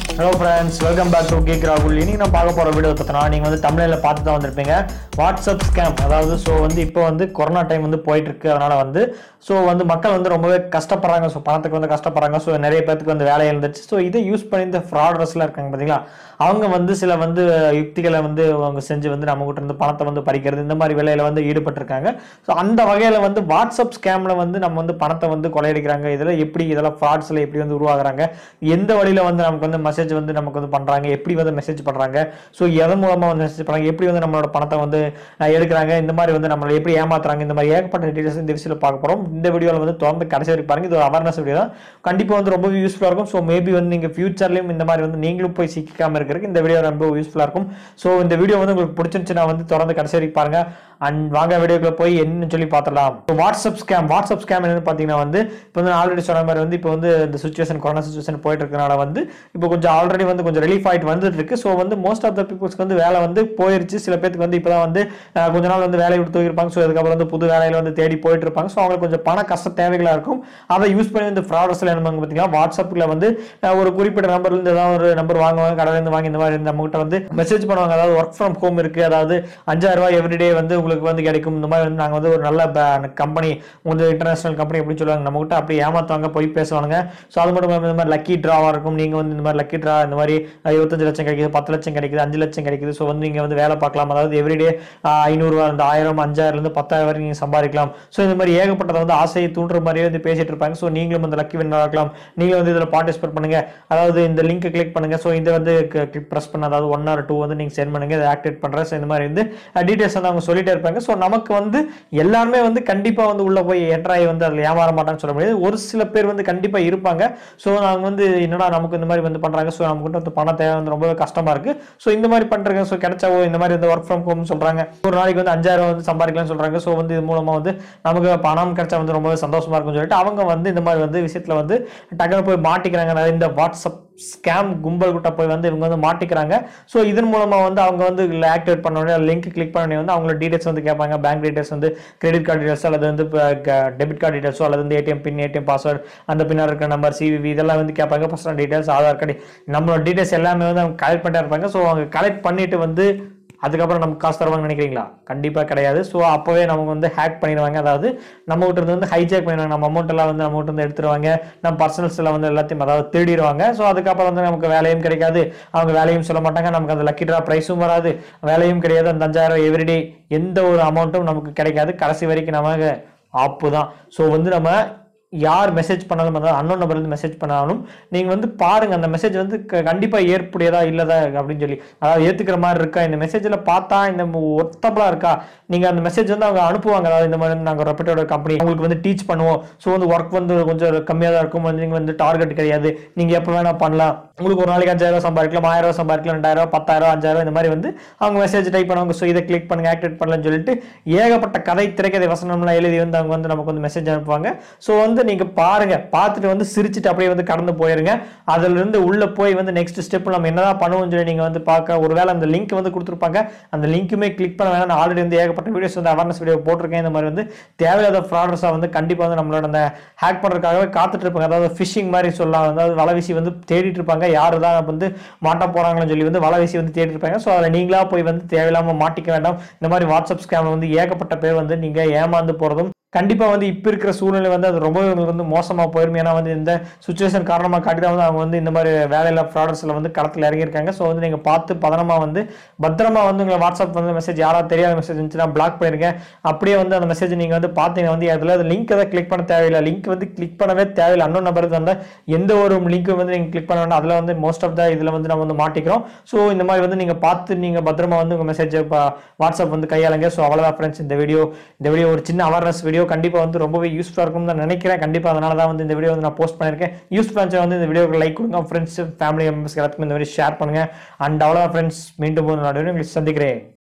hello friends welcome back to cake ராகுல் இன்னைக்கு நான் பார்க்க போகிற வீடியோ பார்த்தோன்னா நீங்கள் வந்து தமிழில் பார்த்து தான் வந்திருப்பீங்க வாட்ஸ்அப் ஸ்கேம் அதாவது ஸோ வந்து இப்போ வந்து கொரோனா டைம் வந்து போயிட்டு இருக்கு அதனால வந்து ஸோ வந்து மக்கள் வந்து ரொம்பவே கஷ்டப்படுறாங்க ஸோ பணத்துக்கு வந்து கஷ்டப்படுறாங்க ஸோ நிறைய பேருக்கு வந்து வேலை இருந்துச்சு ஸோ இதை யூஸ் பண்ணி இந்த ஃப்ராடர்ஸ்லாம் இருக்காங்க பார்த்தீங்களா அவங்க வந்து சில வந்து யுக்திகளை வந்து அவங்க செஞ்சு வந்து நம்ம கிட்ட இருந்து பணத்தை வந்து பறிக்கிறது இந்த மாதிரி வேலையில வந்து ஈடுபட்டிருக்காங்க ஸோ அந்த வகையில் வந்து வாட்ஸ்அப் ஸ்கேம்ல வந்து நம்ம வந்து பணத்தை வந்து கொள்ளையடிக்கிறாங்க இதில் எப்படி இதெல்லாம் ஃப்ராட்ஸில் எப்படி வந்து உருவாகுறாங்க எந்த வழியில வந்து நமக்கு வந்து மெசேஜ் வந்து நமக்கு வந்து பண்றாங்க எப்படி வந்து மெசேஜ் பண்றாங்க ஸோ எதன் மூலமா வந்து மெசேஜ் பண்றாங்க எப்படி வந்து நம்மளோட பணத்தை வந்து அஹ், எடுக்கிறாங்க இந்த மாதிரி வந்து நம்மளை எப்படி ஏமாத்துறாங்க இந்த மாதிரி ஏகப்பட்ட டீடைல்ஸ் இந்த விஷயத்தில் பார்க்க போறோம் இந்த வீடியோவில் வந்து தொடர்ந்து கடைசி வரைக்கும் பாருங்க இது ஒரு அவேர்னஸ் வீடியோ தான் கண்டிப்பாக வந்து ரொம்ப யூஸ்ஃபுல்லாக இருக்கும் ஸோ மேபி வந்து நீங்கள் ஃபியூச்சர்லையும் இந்த மாதிரி வந்து நீங்களும் போய் சிக்காம இருக்கிறதுக்கு இந்த வீடியோ ரொம்ப யூஸ்ஃபுல்லாக இருக்கும் ஸோ இந்த வீடியோ வந்து உங்களுக்கு பிடிச்சிருந்துச்சுன்னா வந்து தொடர்ந்து கடைசி வரைக்கும் பாருங்க அண்ட் வாங்க வீடியோக்குள்ள போய் என்னன்னு சொல்லி பார்த்துடலாம் வாட்ஸ்அப் ஸ்கேம் வாட்ஸ்அப் ஸ்கேம் என்னன்னு பார்த்தீங்கன்னா வந்து இப்போ வந்து ஆல்ரெடி சொன்ன மாதிரி வந்து இப்போ வந்து இந்த சுச்சுவேஷன் கொரோனா சுச்சுவேஷன் போயிட்டு இருக்கனால வந்து இப்போ கொஞ்சம் ஆல்ரெடி வந்து கொஞ்சம் ரிலீஃப் ஆயிட்டு வந்துட்டு இருக்கு ஸோ வந்து மோஸ்ட் ஆஃப் த பீப்புள்ஸ்க்கு வந்து வேலை வந்து போயிருச்சு சில பேருக்கு வந்து இப்போதான் வந்து அஹ், கொஞ்ச நாள் வந்து வேலையை விட்டு தூக்கிருப்பாங்க ஸோ அதுக்கப்புறம் வந்து புது வேலையில வந்து தேடி போயிட்டு இருப்பாங்க ஸோ அவங்களுக்கு கொஞ்சம் பண கஷ்ட தேவைகளா இருக்கும் அதை யூஸ் பண்ணி இந்த ஃப்ராடர்ஸ்ல என்ன பண்ணுவாங்க பார்த்தீங்கன்னா வாட்ஸ்அப்பில் வந்து அஹ், ஒரு குறிப்பிட்ட நம்பர்ல இருந்து ஏதாவது ஒரு நம்பர் வாங்குவாங்க கடையில இருந்து வாங்கி இந்த மாதிரி நம்ம கிட்ட வந்து மெசேஜ் பண்ணுவாங்க அதாவது ஒர்க் ஃப்ரம் ஹோம் இருக்கு அதாவது அஞ்சாயிரம் ரூபாய் எவ்ரிடே வந்து உங்களுக்கு வந்து கிடைக்கும் இந்த மாதிரி வந்து நாங்கள் வந்து ஒரு நல்ல கம்பெனி வந்து இன்டர்நேஷனல் கம்பெனி அப்படின்னு சொல்லுவாங்க நம்ம கிட்ட அப்படி ஏமாத்துவாங்க போய் பேசுவாங்க ஸோ அது மட்டும் இல்லாமல் இந்த மாதிரி லக்கி ட்ராவாக இருக்கும் நீங்கள் வந்து இந்த மாதிரி லக்கி ட்ரா இந்த மாதிரி அஹ், இருபத்தஞ்சு லட்சம் கிடைக்குது பத்து லட்சம் கிடைக்குது அஞ்சு லட்சம் கிடைக்குது ஸோ வந்து நீங்கள் வந்து வேலை பார்க்கலாம் அதாவது எவ்ரிடே ஐநூறுரூவா இந்த ஆயிரம் அஞ்சாயிரம்லேருந்து பத்தாயிரம் வரைக்கும் நீங்கள் சம்பாதிக்கலாம் ஸோ இந்த மாதிரி ஏகப்பட்டதை வந்து ஆசையை தூண்டுற மாதிரியே வந்து பேசிட்டு இருப்பாங்க ஸோ நீங்களும் இந்த லக்கி வின்னர் ஆகலாம் நீங்களும் வந்து இதில் பார்ட்டிசிபேட் பண்ணுங்க அதாவது இந்த லிங்க் கிளிக் பண்ணுங்க ஸோ இதை வந்து ப்ரெஸ் பண்ண அதாவது ஒன் ஆர் டூ வந்து நீங்கள் சென்ட் பண்ணுங்க இதை ஆக்டிவேட் பண்ணுறேன் ஸோ இந்த மாதிரி வந்து டீட்டெயில்ஸ் வந்து அவங்க சொல்லிட்டே இருப்பாங்க ஸோ நமக்கு வந்து எல்லாருமே வந்து கண்டிப்பாக வந்து உள்ள போய் என்ட்ராய் வந்து அதில் ஏமாற மாட்டான்னு சொல்ல முடியாது ஒரு சில பேர் வந்து கண்டிப்பாக இருப்பாங்க ஸோ நாங்கள் வந்து என்னடா நமக்கு இந்த மாதிரி வந்து பண்ணுறாங்க ஸோ நமக்கு வந்து பணம் தேவை வந்து ரொம்பவே கஷ்டமா இருக்கு ஸோ இந்த மாதிரி பண்ணுறாங்க ஸோ கிடைச்சாவோ இந்த மாதிரி வந்து ஒர்க் ஃப்ரம் ஹோம் சொல்றாங்க ஒரு நாளைக்கு வந்து அஞ்சாயிரம் வந்து சம்பாதிக்கலாம்னு சொல்றாங்க ஸோ வந்து இது மூலமா வந்து நமக்கு பணம் கிடைச்சா வந்து ரொம்பவே சந்தோஷமா இருக்கும்னு சொல்லிட்டு அவங்க வந்து இந்த மாதிரி வந்து விஷயத்துல வந்து டக்குனு போய் மாட்டிக்கிறாங்க அதாவது இந்த வாட்ஸ்அப் ஸ்கேம் கும்பல் கிட்ட போய் வந்து இவங்க வந்து மாட்டிக்கிறாங்க ஸோ இதன் மூலமா வந்து அவங்க வந்து ஆக்டிவேட் பண்ண உடனே லிங்க் கிளிக் பண்ண உடனே வந்து அவங்களோட டீடைல்ஸ் வந்து கேட்பாங்க பேங்க் டீடைல்ஸ் வந்து கிரெடிட் கார்டு டீடைல்ஸ் அல்லது வந்து டெபிட் கார்டு டீடைல்ஸோ அல்லது வந்து ஏடிஎம் பின் ஏடிஎம் பாஸ்வேர்டு அந்த பின்னாடி இருக்கிற நம்பர் சிவிவி இதெல்லாம் வந்து கேட்பாங்க பர்சனல் டீடைல்ஸ் ஆதார் கார்டு நம்மளோட டீடைல்ஸ் எல்லாமே வந்து அவங்க கலெக்ட் பண்ணிட்டே இருப்பாங்க ஸோ அவங்க கலெக்ட் பண்ணிட்டு வந்து அதுக்கப்புறம் நமக்கு காசு தருவாங்கன்னு நினைக்கிறீங்களா கண்டிப்பாக கிடையாது ஸோ அப்போவே நமக்கு வந்து ஹேக் பண்ணிடுவாங்க அதாவது நம்ம கிட்ட இருந்து வந்து ஹைஜேக் பண்ணிடுவாங்க நம்ம அமௌண்ட் எல்லாம் வந்து நம்ம கிட்ட இருந்து எடுத்துருவாங்க நம்ம பர்சனல்ஸ் எல்லாம் வந்து எல்லாத்தையும் அதாவது திருடிடுவாங்க ஸோ அதுக்கப்புறம் வந்து நமக்கு வேலையும் கிடைக்காது அவங்க வேலையும் சொல்ல மாட்டாங்க நமக்கு அந்த லக்கி ட்ரா ப்ரைஸும் வராது வேலையும் கிடையாது அந்த அஞ்சாயிரம் எவ்ரிடே எந்த ஒரு அமௌண்ட்டும் நமக்கு கிடைக்காது கடைசி வரைக்கும் நமக்கு ஆப்பு தான் ஸோ வந்து நம்ம யார் மெசேஜ் பண்ணாலும் அதாவது அன்னோன் நம்பர் இருந்து மெசேஜ் பண்ணாலும் நீங்கள் வந்து பாருங்க அந்த மெசேஜ் வந்து க- கண்டிப்பா ஏற்புடையதா இல்லதா அப்படின்னு சொல்லி அதாவது ஏத்துக்கிற மாதிரி இருக்கா இந்த மெசேஜில் பார்த்தா இந்த ஒர்த்தபிளா இருக்கா நீங்க அந்த மெசேஜ் வந்து அவங்க அனுப்புவாங்க அதாவது இந்த மாதிரி நாங்கள் ரெப்பட்டோட கம்பெனி உங்களுக்கு வந்து டீச் பண்ணுவோம் ஸோ வந்து ஒர்க் வந்து கொஞ்சம் கம்மியாக தான் இருக்கும் வந்து நீங்கள் வந்து டார்கெட் கிடையாது நீங்க எப்போ வேணா பண்ணலாம் உங்களுக்கு ஒரு நாளைக்கு அஞ்சாயிரம் ரூபாய் சம்பாதிக்கலாம் ஆயிரம் ரூபாய் சம்பாதிக்கலாம் ரெண்டாயிரம் ரூபாய் பத்தாயிரம் அஞ்சாயிரம் இந்த மாதிரி வந்து அவங்க மெசேஜ் டைப் பண்ணுவாங்க ஸோ இதை கிளிக் பண்ணுங்க ஆக்டிவேட் பண்ணலாம்னு சொல்லிட்டு ஏகப்பட்ட கதை திரைக்கதை வசனம்லாம் எழுதி வந்து அவங்க வந்து நமக்கு வந்து மெசேஜ் அனுப்புவாங்க ஸோ வந்து நீங்க பாருங்க பார்த்துட்டு வந்து சிரிச்சுட்டு அப்படியே வந்து கடந்து போயிருங்க அதுல இருந்து உள்ள போய் வந்து நெக்ஸ்ட் ஸ்டெப் நம்ம என்னதான் பண்ணுவோம்னு சொல்லி நீங்க வந்து பார்க்க ஒருவேளை அந்த லிங்க் வந்து கொடுத்துருப்பாங்க அந்த லிங்க்குமே கிளிக் பண்ண வேணாம் நான் ஆல்ரெடி வந்து ஏகப்பட்ட வீடியோஸ் வந்து அவேர்னஸ் வீடியோ போட்டிருக்கேன் இந்த மாதிரி வந்து தேவையில்லாத ஃப்ராடர்ஸாக வந்து கண்டிப்பா வந்து நம்மளோட அந்த ஹேக் பண்றதுக்காகவே காத்துட்டு இருப்பாங்க அதாவது ஃபிஷிங் மாதிரி சொல்லலாம் அதாவது வலை வீசி வந்து தேடிட்டு இருப்பாங்க யாரு தான் வந்து மாட்ட போறாங்கன்னு சொல்லி வந்து வலை வீசி வந்து தேடிட்டு இருப்பாங்க ஸோ அதில் நீங்களா போய் வந்து தேவையில்லாம மாட்டிக்க வேண்டாம் இந்த மாதிரி வாட்ஸ்அப் ஸ்கேம்ல வந்து ஏகப்பட்ட பேர் வந்து நீங்க ஏமாந்து போறதும் கண்டிப்பா வந்து இப்ப இருக்கிற சூழ்நிலை வந்து அது ரொம்பவே உங்களுக்கு வந்து மோசமா போயிரும் ஏன்னா வந்து இந்த சுச்சுவேஷன் காரணமா காட்டி தான் வந்து அவங்க வந்து இந்த மாதிரி வேலையில ஃப்ராடர்ஸ்ல வந்து களத்துல இறங்கியிருக்காங்க ஸோ வந்து நீங்க பார்த்து பதனமா வந்து பத்திரமா வந்து உங்க வாட்ஸ்அப் வந்து மெசேஜ் யாராவது தெரியாத மெசேஜ் இருந்துச்சுன்னா பிளாக் பண்ணிருங்க அப்படியே வந்து அந்த மெசேஜ் நீங்க வந்து பார்த்தீங்கன்னா வந்து அதுல லிங்க் எதாவது கிளிக் பண்ண தேவையில்லை லிங்க் வந்து கிளிக் பண்ணவே தேவையில்லை அன்னோன் நம்பருக்கு வந்த எந்த ஒரு லிங்க்கும் வந்து நீங்க கிளிக் பண்ண வேண்டாம் அதுல வந்து மோஸ்ட் ஆஃப் த இதுல வந்து நம்ம வந்து மாட்டிக்கிறோம் ஸோ இந்த மாதிரி வந்து நீங்க பார்த்து நீங்க பத்திரமா வந்து உங்க மெசேஜ் வாட்ஸ்அப் வந்து கையாளுங்க ஸோ அவ்வளவுதான் ஃப்ரெண்ட்ஸ் இந்த வீடியோ இந்த வீடியோ ஒரு சின்ன அவேர்னஸ் வீடியோ கண்டிப்பா வந்து ரொம்பவே யூஸ்ஃபுல்லாக இருக்கும்னு நான் நினைக்கிறேன் கண்டிப்பா அதனால தான் வந்து இந்த வீடியோ வந்து நான் போஸ்ட் பண்ணியிருக்கேன் யூஸ்ஃபுல்லாக வந்து இந்த வீடியோக்கு லைக் கொடுங்க ஃப்ரெண்ட்ஸ் ஃபேமிலி மெம்பர்ஸ் எல்லாத்துக்கும் இந்த மாதிரி ஷேர் பண்ணுங்க அண்ட் அவ்வளோ ஃப்ரெண்ட்ஸ் மீண்டும் ஒரு நாடு உங்களுக்கு சந்திக்கிறேன்